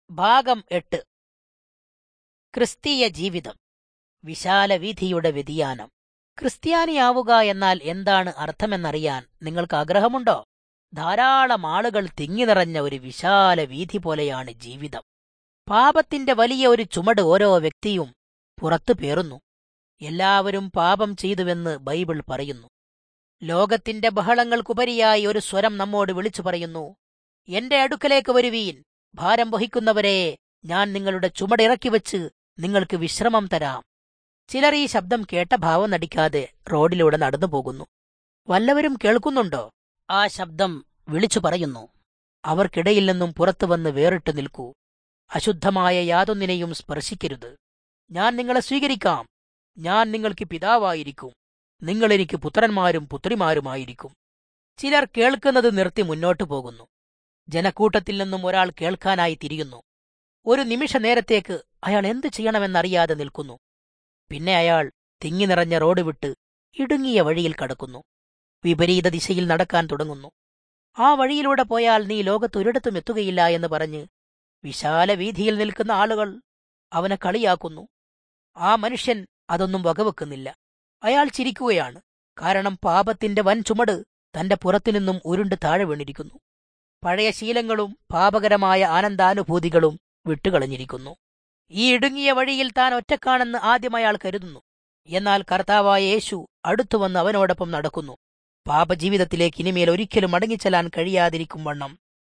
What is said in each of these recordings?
ഭാഗം എട്ട് ക്രിസ്തീയ ജീവിതം വിശാല വീഥിയുടെ വ്യതിയാനം ക്രിസ്ത്യാനിയാവുക എന്നാൽ എന്താണ് അർത്ഥമെന്നറിയാൻ നിങ്ങൾക്ക് ആഗ്രഹമുണ്ടോ ധാരാളം ആളുകൾ തിങ്ങി നിറഞ്ഞ ഒരു വിശാല വീഥി പോലെയാണ് ജീവിതം പാപത്തിന്റെ വലിയ ഒരു ചുമട് ഓരോ വ്യക്തിയും പുറത്തു പേറുന്നു എല്ലാവരും പാപം ചെയ്തുവെന്ന് ബൈബിൾ പറയുന്നു ലോകത്തിന്റെ ബഹളങ്ങൾക്കുപരിയായി ഒരു സ്വരം നമ്മോട് വിളിച്ചു പറയുന്നു എന്റെ അടുക്കലേക്ക് വരുവീൻ ഭാരം വഹിക്കുന്നവരെ ഞാൻ നിങ്ങളുടെ ചുമടിറക്കി വച്ച് നിങ്ങൾക്ക് വിശ്രമം തരാം ചിലർ ഈ ശബ്ദം കേട്ട ഭാവം നടിക്കാതെ റോഡിലൂടെ നടന്നു പോകുന്നു വല്ലവരും കേൾക്കുന്നുണ്ടോ ആ ശബ്ദം വിളിച്ചു പറയുന്നു അവർക്കിടയിൽ നിന്നും പുറത്തു വന്ന് വേറിട്ട് നിൽക്കൂ അശുദ്ധമായ യാതൊന്നിനെയും സ്പർശിക്കരുത് ഞാൻ നിങ്ങളെ സ്വീകരിക്കാം ഞാൻ നിങ്ങൾക്ക് പിതാവായിരിക്കും നിങ്ങൾ എനിക്ക് പുത്രന്മാരും പുത്രിമാരുമായിരിക്കും ചിലർ കേൾക്കുന്നത് നിർത്തി മുന്നോട്ടു പോകുന്നു ജനക്കൂട്ടത്തിൽ നിന്നും ഒരാൾ കേൾക്കാനായി തിരിയുന്നു ഒരു നിമിഷ നേരത്തേക്ക് അയാൾ എന്തു ചെയ്യണമെന്നറിയാതെ നിൽക്കുന്നു പിന്നെ അയാൾ തിങ്ങി നിറഞ്ഞ റോഡ് വിട്ട് ഇടുങ്ങിയ വഴിയിൽ കടക്കുന്നു വിപരീത ദിശയിൽ നടക്കാൻ തുടങ്ങുന്നു ആ വഴിയിലൂടെ പോയാൽ നീ ലോകത്ത് ഒരിടത്തും എത്തുകയില്ല എന്ന് പറഞ്ഞ് വിശാല വീഥിയിൽ നിൽക്കുന്ന ആളുകൾ അവനെ കളിയാക്കുന്നു ആ മനുഷ്യൻ അതൊന്നും വകവെക്കുന്നില്ല അയാൾ ചിരിക്കുകയാണ് കാരണം പാപത്തിന്റെ വൻ ചുമട് തന്റെ പുറത്തുനിന്നും ഉരുണ്ട് താഴെ വീണിരിക്കുന്നു പഴയ ശീലങ്ങളും പാപകരമായ ആനന്ദാനുഭൂതികളും വിട്ടുകളഞ്ഞിരിക്കുന്നു ഈ ഇടുങ്ങിയ വഴിയിൽ താൻ ഒറ്റക്കാണെന്ന് ആദ്യം അയാൾ കരുതുന്നു എന്നാൽ കർത്താവായ യേശു അടുത്തുവന്ന് അവനോടൊപ്പം നടക്കുന്നു പാപജീവിതത്തിലേക്ക് ഇനിമേൽ ഒരിക്കലും മടങ്ങിച്ചെല്ലാൻ കഴിയാതിരിക്കും വണ്ണം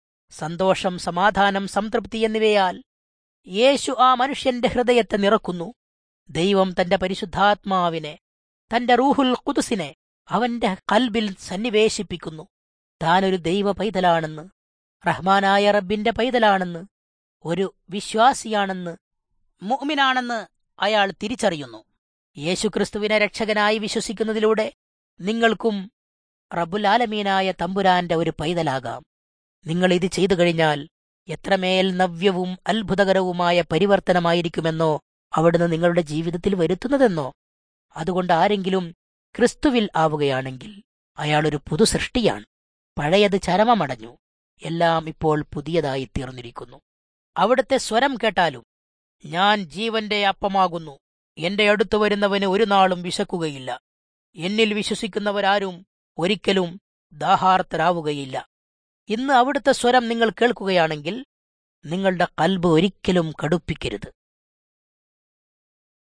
സന്തോഷം സമാധാനം സംതൃപ്തി എന്നിവയാൽ യേശു ആ മനുഷ്യന്റെ ഹൃദയത്തെ നിറക്കുന്നു ദൈവം തന്റെ പരിശുദ്ധാത്മാവിനെ തന്റെ റൂഹുൽ കുതുസിനെ അവന്റെ കൽബിൽ സന്നിവേശിപ്പിക്കുന്നു താനൊരു ദൈവ പൈതലാണെന്ന് റഹ്മാനായ റബ്ബിന്റെ പൈതലാണെന്ന് ഒരു വിശ്വാസിയാണെന്ന് മുഅ്മിനാണെന്ന് അയാൾ തിരിച്ചറിയുന്നു യേശുക്രിസ്തുവിനെ രക്ഷകനായി വിശ്വസിക്കുന്നതിലൂടെ നിങ്ങൾക്കും റബ്ബുലാലമീനായ തമ്പുരാന്റെ ഒരു പൈതലാകാം നിങ്ങൾ ഇത് ചെയ്തു കഴിഞ്ഞാൽ എത്രമേൽ നവ്യവും അത്ഭുതകരവുമായ പരിവർത്തനമായിരിക്കുമെന്നോ അവിടുന്ന് നിങ്ങളുടെ ജീവിതത്തിൽ വരുത്തുന്നതെന്നോ അതുകൊണ്ട് ആരെങ്കിലും ക്രിസ്തുവിൽ ആവുകയാണെങ്കിൽ അയാളൊരു പുതു സൃഷ്ടിയാണ് പഴയത് ചരമമടഞ്ഞു എല്ലാം ഇപ്പോൾ പുതിയതായി തീർന്നിരിക്കുന്നു അവിടുത്തെ സ്വരം കേട്ടാലും ഞാൻ ജീവന്റെ അപ്പമാകുന്നു എന്റെ അടുത്തു വരുന്നവന് ഒരു നാളും വിശക്കുകയില്ല എന്നിൽ വിശ്വസിക്കുന്നവരാരും ഒരിക്കലും ദാഹാർത്തരാവുകയില്ല ഇന്ന് അവിടുത്തെ സ്വരം നിങ്ങൾ കേൾക്കുകയാണെങ്കിൽ നിങ്ങളുടെ കൽബ് ഒരിക്കലും കടുപ്പിക്കരുത്